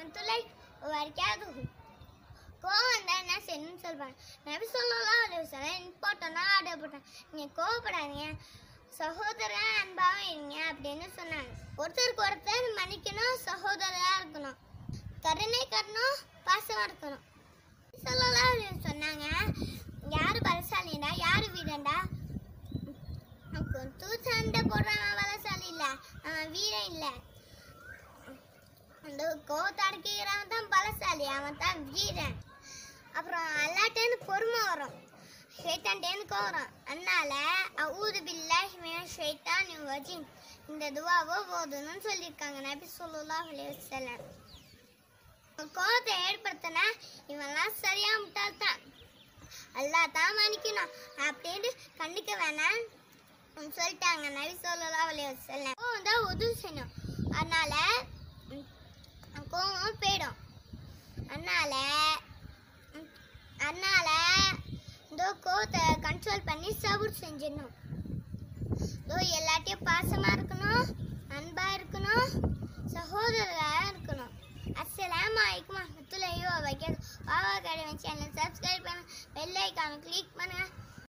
வரமத்துலை வரைக்காது கோவம் வந்தா என்ன செய்யணும்னு சொல்லுவாங்க நபி சொல்லலாம் அலைய வசல்லம் இம்பார்ட்டனா ஆர்டர் போட்டாங்க நீங்கள் கோவப்படாதீங்க சகோதரன் அன்பாகவும் இருங்க அப்படின்னு சொன்னாங்க ஒருத்தருக்கு ஒருத்தர் மன்னிக்கணும் சகோதரராக இருக்கணும் கருணை காட்டணும் பாசமாக இருக்கணும் சொல்லலாம் அலைய சொன்னாங்க யாரு பலசாலிடா யாரு வீரன்டா தூ சண்டை போடுறவன் பலசாலி இல்ல அவன் வீரன் இல்ல அந்த கோவத்தை அடக்கிக்கிறவன் தான் பலசாலி அவன் தான் வீரன் அப்புறம் அல்லாட்டேன்னு பொறுமை வரும் ஷைத்தான்டேன்னு கோவம் அதனால அவுது பில்லாஹி மினஷ் ஷைத்தானி வஜீம் இந்த துவாவோ போதுன்னு சொல்லியிருக்காங்க நபி ஸல்லல்லாஹு அலைஹி வஸல்லம் கோவத்தை ஏற்படுத்தினா இவன்லாம் சரியா முட்டாள்தான் அல்லாஹ் தான் மன்னிக்கணும் அப்படின்னு கண்டுக்க வேணாம் சொல்லிட்டாங்க நபி ஸல்லல்லாஹு அலைஹி வஸல்லம் கோவம் தான் உதவி செய்யணும் அதனால ம், கோவம் போயிடும் அதனால ம், அதனால இந்த கோவத்தை கண்ட்ரோல் பண்ணி சபூர் செஞ்சிடணும் இதோ எல்லாத்தையும் பாசமா இருக்கணும் அன்பா இருக்கணும் சகோதரரா இருக்கணும் அஸ்ஸலாமு அலைக்கும் வரஹ்மத்துல்லாஹி வபரகாத்துஹு பாவா அகாடமி சேனல் சப்ஸ்கிரைப் பண்ணுங்க பெல் ஐகானை கிளிக் பண்ணுங்க